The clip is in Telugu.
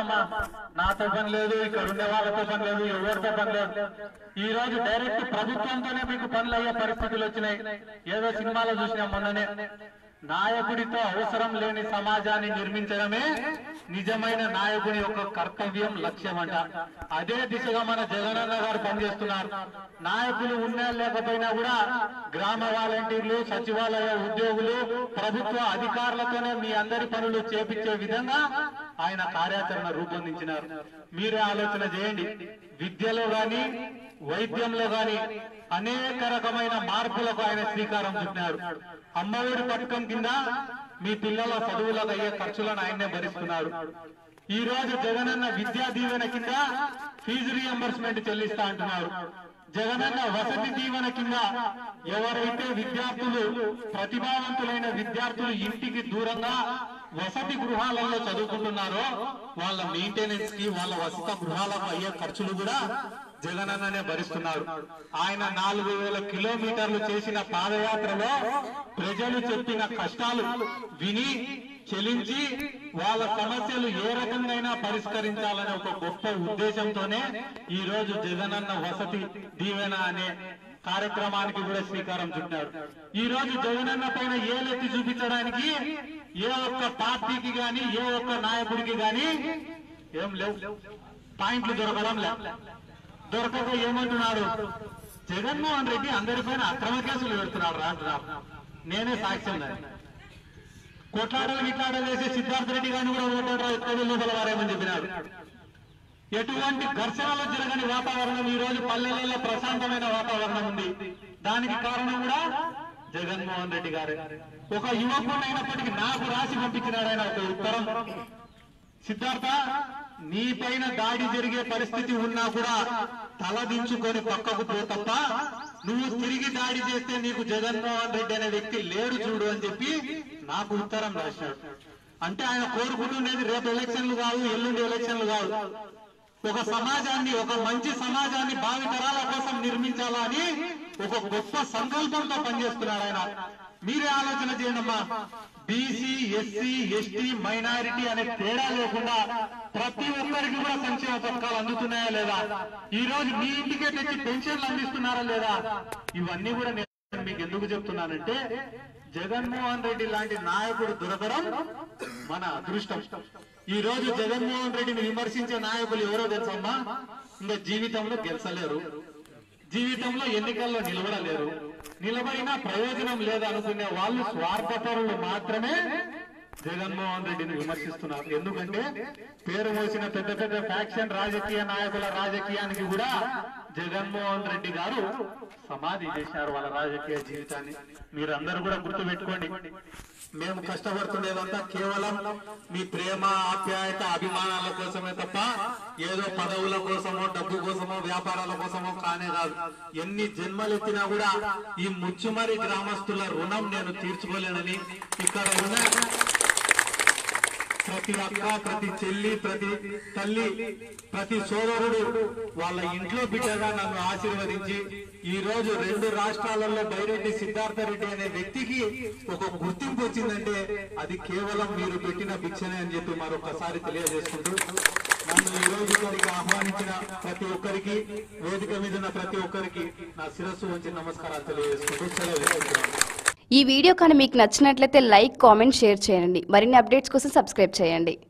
చెప్తారమ్మా నాతో పని లేదు ఇక్కడ ఉండే వాళ్ళతో పని లేదు ఎవరితో పని లేదు ఈ రోజు డైరెక్ట్ ప్రభుత్వంతోనే మీకు పనులు అయ్యే పరిస్థితులు వచ్చినాయి ఏదో సినిమాలో చూసినాం మొన్ననే నాయకుడితో అవసరం లేని సమాజాన్ని నిర్మించడమే నిజమైన నాయకుడి యొక్క కర్తవ్యం లక్ష్యం అంట అదే దిశగా మన జగనన్న గారు పనిచేస్తున్నారు నాయకులు ఉన్నా లేకపోయినా కూడా గ్రామ వాలంటీర్లు సచివాలయ ఉద్యోగులు ప్రభుత్వ అధికారులతోనే మీ అందరి పనులు చేపించే విధంగా ఆయన కార్యాచరణ రూపొందించినారు మీరే ఆలోచన చేయండి విద్యలో గాని వైద్యంలో గాని అనేక రకమైన మార్పులకు ఆయన శ్రీకారం చుట్టినారు అమ్మఒడి పథకం కింద మీ పిల్లల చదువులకు అయ్యే ఖర్చులను ఆయన్నే భరిస్తున్నారు ఈ రోజు జగనన్న విద్యా దీవెన కింద ఫీజు రియంబర్స్మెంట్ చెల్లిస్తా అంటున్నారు జగనన్న వసతి దీవెన కింద ఎవరైతే విద్యార్థులు ప్రతిభావంతులైన విద్యార్థులు ఇంటికి దూరంగా వసతి గృహాలలో చదువుకుంటున్నారో వాళ్ళ మెయింటెనెన్స్ కి వాళ్ళ వసతి గృహాలకు అయ్యే ఖర్చులు కూడా జగనన్ననే భరిస్తున్నారు ఆయన నాలుగు వేల కిలోమీటర్లు చేసిన పాదయాత్రలో ప్రజలు చెప్పిన కష్టాలు విని చెలించి వాళ్ళ సమస్యలు ఏ రకంగా పరిష్కరించాలనే ఒక గొప్ప ఉద్దేశంతోనే ఈ రోజు జగనన్న వసతి దీవెన అనే కార్యక్రమానికి కూడా శ్రీకారం చుట్టారు ఈ రోజు జగనన్న పైన ఏలెత్తి చూపించడానికి ఏ ఒక్క పార్టీకి గాని ఏ ఒక్క నాయకుడికి గాని ఏం లేవు పాయింట్లు దొరకడం లే దొరకక ఏమంటున్నాడు జగన్మోహన్ రెడ్డి అందరిపైన అక్రమ కేసులు పెడుతున్నాడు రా అంటున్నారు నేనే సాక్ష్యం దాన్ని కొట్లాడలు గిట్లాడలు వేసే సిద్ధార్థ రెడ్డి గారిని కూడా ఓటాడరా ఎక్కువ లోపల వారేమని చెప్పినారు ఎటువంటి ఘర్షణలు జరగని వాతావరణం ఈ రోజు పల్లెలలో ప్రశాంతమైన వాతావరణం ఉంది దానికి కారణం కూడా జగన్మోహన్ రెడ్డి గారే ఒక యువకుడు అయినప్పటికీ నాకు రాసి పంపించినాడు ఆయన ఒక ఉత్తరం సిద్ధార్థ నీ పైన దాడి జరిగే పరిస్థితి ఉన్నా కూడా తలదించుకొని పక్కకు పో తప్ప నువ్వు తిరిగి దాడి చేస్తే నీకు జగన్మోహన్ రెడ్డి అనే వ్యక్తి లేడు చూడు అని చెప్పి నాకు ఉత్తరం రాశాడు అంటే ఆయన కోరుకుంటున్నది రేపు ఎలక్షన్లు కాదు ఎల్లుండి ఎలక్షన్లు కాదు ఒక సమాజాన్ని ఒక మంచి సమాజాన్ని భావితరాల కోసం నిర్మించాలా అని ఒక గొప్ప సంకల్పంతో పనిచేస్తున్నాడు ఆయన మీరే ఆలోచన చేయండమ్మా బీసీ ఎస్సీ ఎస్టీ మైనారిటీ అనే తేడా లేకుండా ప్రతి ఒక్కరికి కూడా సంక్షేమ పథకాలు అందుతున్నాయా లేదా ఈ రోజు మీ ఇంటికే తెచ్చి పెన్షన్లు అందిస్తున్నారా లేదా ఇవన్నీ కూడా నేను మీకు ఎందుకు చెప్తున్నానంటే జగన్మోహన్ రెడ్డి లాంటి నాయకుడు దొరకడం మన అదృష్టం ఈ రోజు జగన్మోహన్ రెడ్డిని విమర్శించే నాయకులు ఎవరో తెలుసమ్మా ఇంకా జీవితంలో గెలిచలేరు జీవితంలో ఎన్నికల్లో నిలబడలేరు నిలబడినా ప్రయోజనం లేదనుకునే వాళ్ళు స్వార్థపరులు మాత్రమే జగన్మోహన్ రెడ్డిని విమర్శిస్తున్నారు ఎందుకంటే పేరు మోసిన పెద్ద పెద్ద ఫ్యాక్షన్ రాజకీయ నాయకుల రాజకీయానికి కూడా జగన్మోహన్ రెడ్డి గారు సమాధి చేశారు వాళ్ళ రాజకీయ జీవితాన్ని మీరందరూ కూడా గుర్తు పెట్టుకోండి మేము కష్టపడుతుండేదంతా కేవలం మీ ప్రేమ ఆప్యాయత అభిమానాల కోసమే తప్ప ఏదో పదవుల కోసమో డబ్బు కోసమో వ్యాపారాల కోసమో కానే కాదు ఎన్ని జన్మలెత్తినా కూడా ఈ ముచ్చుమరి గ్రామస్తుల రుణం నేను తీర్చుకోలేనని ఇక్కడ ఉన్న ప్రతి అక్క ప్రతి చెల్లి ప్రతి తల్లి ప్రతి సోదరుడు వాళ్ళ ఇంట్లో బిడ్డగా నన్ను ఆశీర్వదించి ఈ రోజు రెండు రాష్ట్రాలలో బైరెడ్డి సిద్ధార్థ రెడ్డి అనే వ్యక్తికి ఒక గుర్తింపు వచ్చిందంటే అది కేవలం మీరు పెట్టిన భిక్షనే అని చెప్పి మరొకసారి తెలియజేసుకుంటూ నన్ను ఈ రోజు ఇక్కడికి ఆహ్వానించిన ప్రతి ఒక్కరికి వేదిక మీద ఉన్న ప్రతి ఒక్కరికి నా శిరస్సు వచ్చి నమస్కారాలు తెలియజేసుకుంటూ సెలవు తీసుకుంటున్నాను. ఈ వీడియో కానీ మీకు నచ్చినట్లయితే లైక్ కామెంట్ షేర్ చేయండి మరిన్ని అప్డేట్స్ కోసం సబ్స్క్రైబ్ చేయండి